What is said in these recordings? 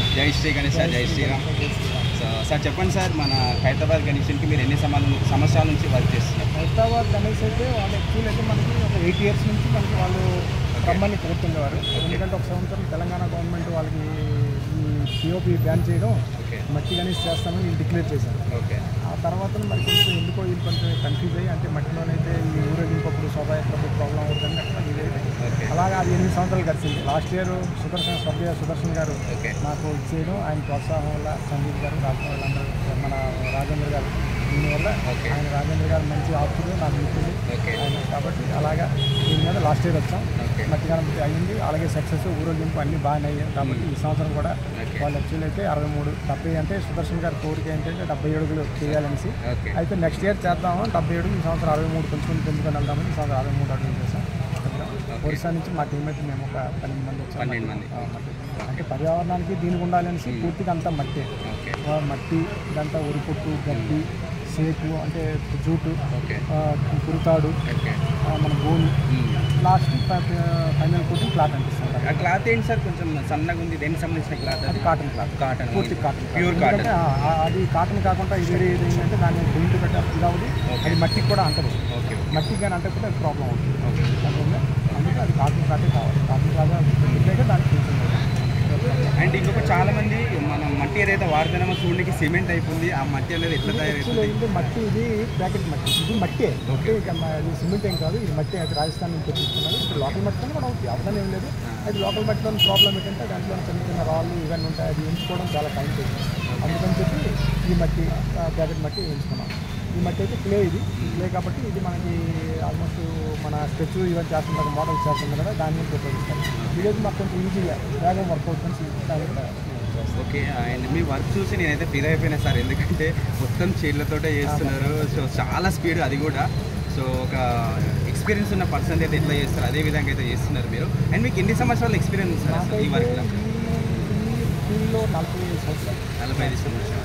జై శ్రీ గణేష్ సార్ జై Sriram so sir చెప్పండి సార్ మన హైదరాబాద్ గణేషన్కి మీరు ఎన్ని సమాల సంవత్సరాల నుంచి వర్క్ చేస్తున్నారు హైదరాబాద్ గణేష్ అయితే వాళ్ళు యాక్చువల్ అయితే మనకి ఒక ఎయిట్ ఇయర్స్ నుంచి మనకి వాళ్ళు రమ్మని కోరుతుండేవారు ఎందుకంటే ఒక సంవత్సరం తెలంగాణ గవర్నమెంట్ వాళ్ళకి ఈ పిఓపి బ్యాన్ చేయడం ఓకే మట్టి గణేష్ చేస్తామని వీళ్ళు డిక్లేర్ చేశారు ఓకే ఆ తర్వాత మరి కొంచెం ఎందుకో వీళ్ళు కొంచెం కన్ఫ్యూజ్ అయ్యి అంటే మట్టిలోనైతే ఈ ఊరేగింపప్పుడు శోభాయాత్రప్పుడు ప్రాబ్లం అవుతుందని అట్లా ఇది ఓకే అలాగా అది ఎనిమిది సంవత్సరాలు గడిచింది లాస్ట్ ఇయర్ సుదర్శన్ సభ్య సుదర్శన్ గారు ఓకే నాకు ఇచ్చేయడం ఆయన ప్రోత్సాహం వల్ల సందీప్ గారు రాజు వాళ్ళందరూ మన రాజేంద్ర గారు దీనివల్ల ఓకే. ఆయన రాజేంద్ర గారు మంచి ఆప్తుడు నాకు మిత్రుడు ఓకే ఆయన కాబట్టి అలాగా దీని మీద లాస్ట్ ఇయర్ వచ్చాం ఓకే మట్టి గణపతి అయ్యింది అలాగే సక్సెస్ ఊరేగింపు అన్నీ బాగానే అయ్యాయి కాబట్టి ఈ సంవత్సరం కూడా ఓకే వాళ్ళు యాక్చువల్ అయితే అరవై మూడు డెబ్బై అంటే సుదర్శన్ గారి కోరిక ఏంటంటే డెబ్బై ఏడుగులు చేయాలనేసి ఓకే అయితే నెక్స్ట్ ఇయర్ చేద్దాము డెబ్బై ఏడు ఈ సంవత్సరం అరవై మూడు పెంచుకొని పెంచుకొని వెళ్దామని ఈ సంవత్సరం అరవై మూడు అడుగులు చేసాం ఒరిస్సా నుంచి మా టీం అయితే మేము ఒక పన్నెండు మంది వచ్చాం పన్నెండు మంది. ఆ, మట్టి. అంటే పర్యావరణానికి దీనికి ఉండాలనేసి పూర్తిగా అంతా మట్టి ఓకే ఆ, మట్టి ఇదంతా ఉరిపొట్టు గడ్డి సేపు అంటే జూటు ఓకే ఆ, కురుతాడు ఓకే ఆ, మన భూమి లాస్ట్ ఫైనల్ కోటి క్లాత్ అనిపిస్తుంది ఆ క్లాత్ ఏంటి సార్ కొంచెం సన్నగా ఉంది దేనికి సంబంధించిన క్లాత్ అది కాటన్ క్లాత్ కాటన్ పూర్తి కాటన్ ప్యూర్ ఎందుకంటే కాటన్ ఆ, ఆ, అది కాటన్ కాకుండా ఇది వేరే ఏది ఏంటంటే దాన్ని పెయింట్ పెట్ట ఇది అవ్వదు ఓకే. అది మట్టికి కూడా అంటదు ఓకే మట్టికి కానీ అంటకపోతే అది ప్రాబ్లం అవుతుంది ఓకే అందువల్ల అందుకే అది కాటన్ క్లాతే కావాలి కాటన్ క్లాత్ అయితే దానికి కొంచెం అండ్ ఇంకొక చాలా మంది మనం మట్టి ఏదైతే వాడుతున్నామో చూడడానికి సిమెంట్ అయిపోయింది ఆ మట్టి అనేది ఎట్లా యాక్చువల్లీ తయారవుతుంది ఏంటంటే మట్టి ఇది ప్యాకెట్ మట్టి ఇది మట్టే అంటే ఇక మ- ఇది సిమెంట్ ఏం కాదు ఇది మట్టి అది రాజస్థాన్ నుంచి తెప్పించుకున్నాను ఇప్పుడు లోకల్ మట్టితో కూడా అవుతుంది అవసరం ఏం లేదు అది లోకల్ మట్టిలో ప్రాబ్లం ఏంటంటే దాంట్లో చిన్న చిన్న రాళ్ళు ఇవన్నీ ఉంటాయి అది ఎంచుకోవడం చాలా టైం టేకింగ్ అందుకని చెప్పి ఈ మట్టి ఆ, ప్యాకెట్ మట్టి ఎంచుకున్నాం ఈ మట్టి అయితే క్లే ఇది క్లే కాబట్టి ఇది మనకి ఆల్మోస్ట్ మన స్కెచ్ ఇవన్నీ చేస్తుంటారు మోడల్స్ చేస్తుంటారు కదా దాని నుంచి ఉపయోగిస్తారు ఇదైతే మాకు కొంచెం ఈజీగా వేగం వర్క్ అవుతుంది దాన్ని కూడా చేస్తాం ఓకే అండ్ మీ వర్క్ చూసి నేనైతే ఫీల్ అయిపోయినా సార్ ఎందుకంటే మొత్తం చీళ్ళతోటే చేస్తున్నారు సో చాలా స్పీడ్ అది కూడా సో ఒక ఎక్స్పీరియన్స్ ఉన్న పర్సన్ అయితే ఎట్లా చేస్తారు అదే విధంగా అయితే చేస్తున్నారు మీరు అండ్ మీకు ఎన్ని సంవత్సరాల ఎక్స్పీరియన్స్ ఉంది సార్ అసలు ఈ నాకైతే వర్క్లో ఈ ఫీల్డ్లో నలభై ఐదు సంవత్సరాలు నలభై ఐదు సంవత్సరాలు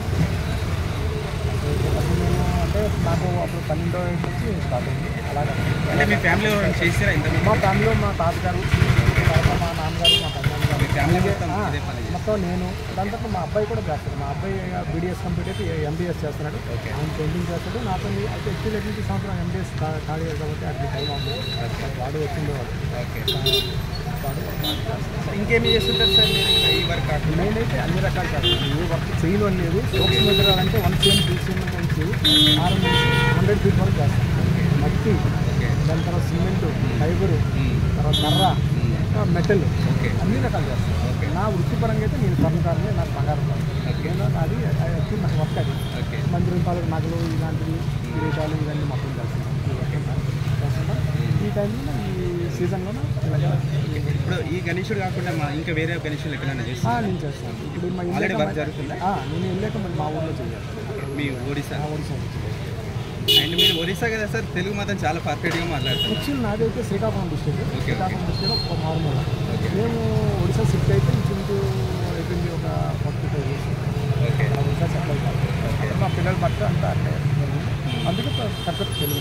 అప్పుడు నేను అంటే నాకు అప్పుడు పన్నెండో ఏళ్ళ నుంచి స్టార్ట్ అయింది అలాగే అంటే మీ ఫ్యామిలీ ఎవరైనా చేస్తారా ఇంత మా ఫ్యామిలీలో మా తాతగారు తర్వాత మా నాన్నగారు మా పెద్దనాన్న మీ ఫ్యామిలీ అలాగే, మొత్తం ఆ, ఇదే పని చేస్తారు. మొత్తం నేను దాని తర్వాత మా అబ్బాయి కూడా చేస్తాడు మా అబ్బాయి బీడీఎస్ కంప్లీట్ అయితే ఎంబీఎస్ చేస్తున్నాడు ఓకే. ఆయన పెయింటింగ్ చేస్తాడు నాతో ఈ- అయితే యాక్చువల్లీ ఎటువంటి సంవత్సరం ఎంబీఎస్ ఖాళీ అయ్యాడు కాబట్టి అది టైం అవుతుంది వాడు వచ్చిండేవాడు ఓకే వాడు ఇంకేమి చేస్తుంటారు సార్ మీరు ఇంకా ఈ వర్క్ కాకుండా నేనైతే అన్ని రకాలు చేస్తాను ఏ వర్క్ చేయను అని లేదు సోప్స్ మెటీరియల్ అంటే వన్ సేమ్ టూ సేమ్ నుంచి ఆరు నుంచి హండ్రెడ్ ఫీట్ వరకు చేస్తాను మట్టి ఓకే దాని తర్వాత సిమెంట్ ఫైబర్ తర్వాత కర్ర మెటల్ ఓకే అన్ని రకాలు చేస్తాను ఓకే నా వృత్తిపరంగా అయితే నేను స్వర్ణకారమే నాకు బంగారం కాదు ఓకే నేను అది అది నాకు వర్క్ అది ఓకే మంది రూపాయలు నగలు ఇలాంటివి విదేశాలు ఇవన్నీ మొత్తం చేస్తున్నాను ఈ వర్క్ చేస్తున్నాను. ఈ టైంలో ఈ సీజన్లోనే ఇలాగా ఇప్పుడు ఈ గణేశుడు కాకుండా మా ఇంకా వేరే గణేశులు ఎక్కడైనా ఆ, చేస్తారు నేను చేస్తాను ఇప్పుడు మా ఆల్రెడీ ఇల్లు వర్క్ జరుగుతుందా ఆ, నేను వెళ్ళాక మరి మా ఊర్లో చేయాలి మీ ఒడిశా మా ఒడిశా నుంచి చేయాలి. అండ్ మీరు ఒరిస్సా కదా సార్ తెలుగు మాత్రం చాలా పర్ఫెక్ట్గా మాట్లాడుతున్నారు యాక్చువల్ నాదైతే Srikakulam district okay. Srikakulam district ఒక మారుమూల ఓకే. మేము ఒడిశా షిఫ్ట్ అయితే ఇంచుమించు అయిపోయింది ఒక forty five years okay Odisha settle అయిపోయింది అక్కడ మా పిల్లల బట్ట అంతా అక్కడే జరిగింది. అందుకే పర్ఫెక్ట్ తెలుగు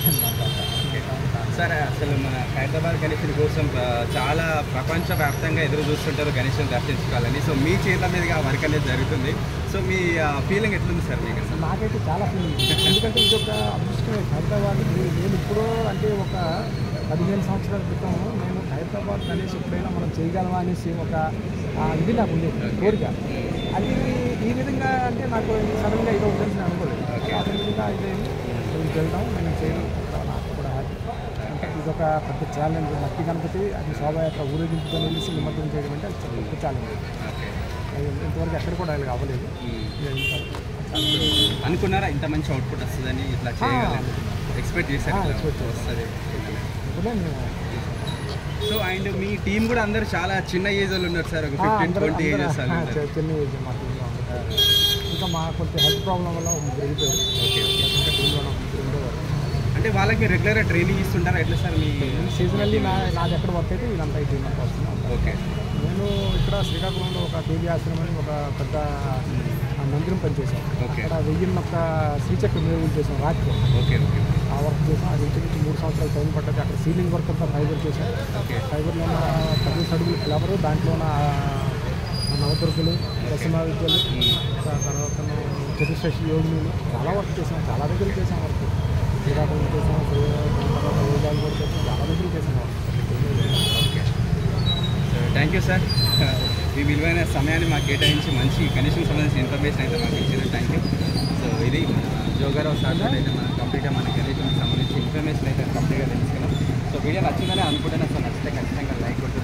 సార్ అసలు మన హైదరాబాద్ గణేశుడి కోసం ఆ, చాలా ప్రపంచవ్యాప్తంగా ఎదురు చూస్తుంటారు గణేశుని దర్శించుకోవాలని సో మీ చేతుల మీదుగా ఆ వర్క్ అనేది జరుగుతుంది సో మీ ఫీలింగ్ ఎట్లుంది సార్ మీకు అసలు నాకైతే చాలా ఫీలింగ్ ఎందుకంటే ఇది ఒక అదృష్టమే హైదరాబాద్ నేను ఇప్పుడు అంటే ఒక పదిహేను సంవత్సరాల క్రితం నేను హైదరాబాద్ గణేష్ ఎప్పుడైనా మనం చేయగలమా అనేసి ఒక ఆ, ఇది నాకు ఉండేది కోరిక అది ఈ విధంగా అంటే నాకు సడన్గా ఇది అవుతుంది నేను అనుకోలేదు ఓకే. ఆటోమేటిక్గా ఇది మేము వెళ్దాం మేము చేయడం నాకు కూడా హ్యాపీ అంటే ఇది ఒక పెద్ద ఛాలెంజ్ మట్టి గణపతి అది శోభాయాత్ర ఊరేగింపుతో వెళ్ళి నిమజ్జనం చేయడం అంటే అది చాలా గొప్ప ఛాలెంజ్ ఓకే అది ఇంతవరకు ఎక్కడ కూడా అలాగ అవ్వలేదు ఇది ఇంత- అనుకున్నారా ఇంత మంచి అవుట్పుట్ వస్తుందని ఇట్లా చేయగలను ఎక్స్పెక్ట్ చేశారు ఆ, ఇట్లా expect చేశాను. వస్తుంది ఇప్పుడే మేము సో అండ్ మీ టీం కూడా అందరు చాలా చిన్న ఏజ్ వాళ్ళు ఉన్నారు సార్ ఒక ఆ, ఫిఫ్టీన్ అందరూ- ట్వంటీ అందరూ- ఏజెస్ వాళ్ళు ఆ, ఉన్నారు చె- చిన్న ఏజ్ మా టీంలో ఉంటారు ఇంకా మా కొంచెం హెల్త్ ప్రాబ్లం వల్ల పెరిగిపోయారు ఓకే ఓకే ఇంకా టీంలో ఉండేవారు అంటే వాళ్ళకి రెగ్యులర్గా ట్రైనింగ్ ఇస్తుంటారా ఎట్లా సార్ మీ సీజనల్లీ నా నాది ఎక్కడ వర్క్ అయితే ఇదంతా ఈ టీం అంతా వస్తున్నాం ఓకే నేను ఇక్కడ శ్రీకాకుళంలో ఒక దేవి ఆశ్రమం అని ఒక పెద్ద ఆ, మందిరం పనిచేశాను ఓకే. అక్కడ వెయ్యి ఒక శ్రీచక్ర మేలు చేసాం రాత్రి ఓకే ఓకే ఆ వర్క్ చేసాం అది ఇంటికి మూడు సంవత్సరాలు టైం పట్టదు అక్కడ సీలింగ్ వర్క్ అంతా ఫైబర్ చేశాం ఓకే ఫైబర్లో ఉన్న పదిహేను అడుగులు ఫ్లవర్ దాంట్లో ఉన్న నవదుర్గలు దశమా విద్యలు తా- తర్వాత చతుర్శశి యోగులు చాలా వర్క్ చేసాం చాలా దగ్గర చేసాం వర్క్ శ్రీకాకుళం చేసాం శ్రీ- తర్వాత వైజాగ్ కూడా చేసాం చాలా దగ్గర చేసాం work so thank you sir మీ విలువైన సమయాన్ని మాకు కేటాయించి మంచి కనెక్షన్ సంబంధించిన ఇన్ఫర్మేషన్ అయితే మాకు ఇచ్చారు థ్యాంక్ యూ సో ఇది మన జోగారావు సార్ తోటి అయితే మనం కంప్లీట్గా మన గణేషన్కి సంబంధించి ఇన్ఫర్మేషన్ అయితే కంప్లీట్గా తెలుసుకున్నాం సో వీడియో నచ్చిందని అనుకుంటున్నా సో నచ్చితే ఖచ్చితంగా లైక్ కొట్టు